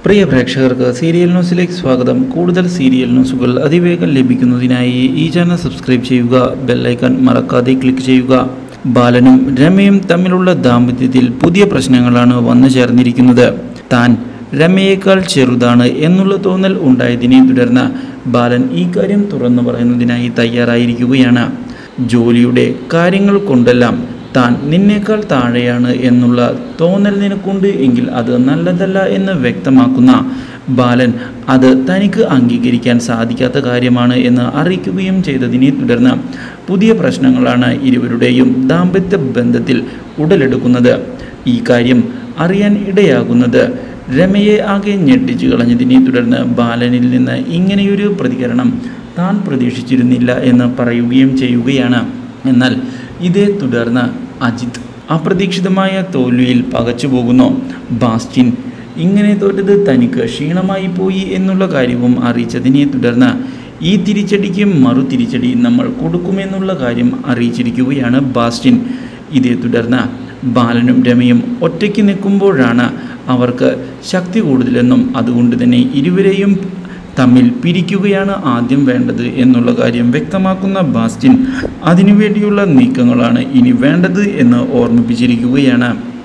പ്രിയ പ്രേക്ഷകർക്ക് സീരിയൽ ന്യൂസിലേക്ക് സ്വാഗതം കൂടുതൽ സീരിയൽ ന്യൂസുകൾ അതിവേഗം ലഭിക്കുന്നതിനായി ഈ ചാനൽ സബ്സ്ക്രൈബ് ചെയ്യുക ബെല്ലൈക്കൺ മറക്കാതെ ക്ലിക്ക് ചെയ്യുക ബാലനും രമയും തമ്മിലുള്ള ദാമ്പത്യത്തിൽ പുതിയ പ്രശ്നങ്ങളാണ് വന്നു ചേർന്നിരിക്കുന്നത് താൻ രമയേക്കാൾ ചെറുതാണ് എന്നുള്ള തോന്നൽ ഉണ്ടായതിനെ തുടർന്ന് ബാലൻ ഈ കാര്യം തുറന്നു പറയുന്നതിനായി തയ്യാറായിരിക്കുകയാണ് ജോലിയുടെ കാര്യങ്ങൾ കൊണ്ടെല്ലാം താൻ നിന്നേക്കാൾ താഴെയാണ് എന്നുള്ള തോന്നൽ നിനക്കുണ്ട് എങ്കിൽ അത് നല്ലതല്ല എന്ന് വ്യക്തമാക്കുന്ന ബാലൻ അത് തനിക്ക് അംഗീകരിക്കാൻ സാധിക്കാത്ത കാര്യമാണ് എന്ന് അറിയിക്കുകയും ചെയ്തതിനെ തുടർന്ന് പുതിയ പ്രശ്നങ്ങളാണ് ഇരുവരുടെയും ദാമ്പത്യ ബന്ധത്തിൽ ഉടലെടുക്കുന്നത് ഈ കാര്യം അറിയാൻ ഇടയാകുന്നത് രമയെ ആകെ ഞെട്ടിച്ചു കളഞ്ഞതിനെ തുടർന്ന് ബാലനിൽ നിന്ന് ഇങ്ങനെയൊരു പ്രതികരണം താൻ പ്രതീക്ഷിച്ചിരുന്നില്ല എന്ന് പറയുകയും ചെയ്യുകയാണ് എന്നാൽ ഇതേ തുടർന്ന് അജിത് അപ്രതീക്ഷിതമായ തോൽവിയിൽ പകച്ചു പോകുന്നു ബാസ്റ്റിൻ ഇങ്ങനെ തോറ്റത് തനിക്ക് ക്ഷീണമായി പോയി എന്നുള്ള കാര്യവും അറിയിച്ചതിനെ തുടർന്ന് ഈ തിരിച്ചടിക്ക് മറു തിരിച്ചടി നമ്മൾ കൊടുക്കുമെന്നുള്ള കാര്യം അറിയിച്ചിരിക്കുകയാണ് ബാസ്റ്റിൻ ഇതേ തുടർന്ന് ബാലനും രമയും ഒറ്റയ്ക്ക് നിൽക്കുമ്പോഴാണ് അവർക്ക് ശക്തി കൂടുതലെന്നും അതുകൊണ്ട് തന്നെ ഇരുവരെയും തമ്മിൽ പിരിക്കുകയാണ് ആദ്യം വേണ്ടത് എന്നുള്ള കാര്യം വ്യക്തമാക്കുന്ന ബാസ്റ്റിൻ അതിനുവേണ്ടിയുള്ള നീക്കങ്ങളാണ് ഇനി വേണ്ടത് എന്ന് ഓർമ്മിപ്പിച്ചിരിക്കുകയാണ്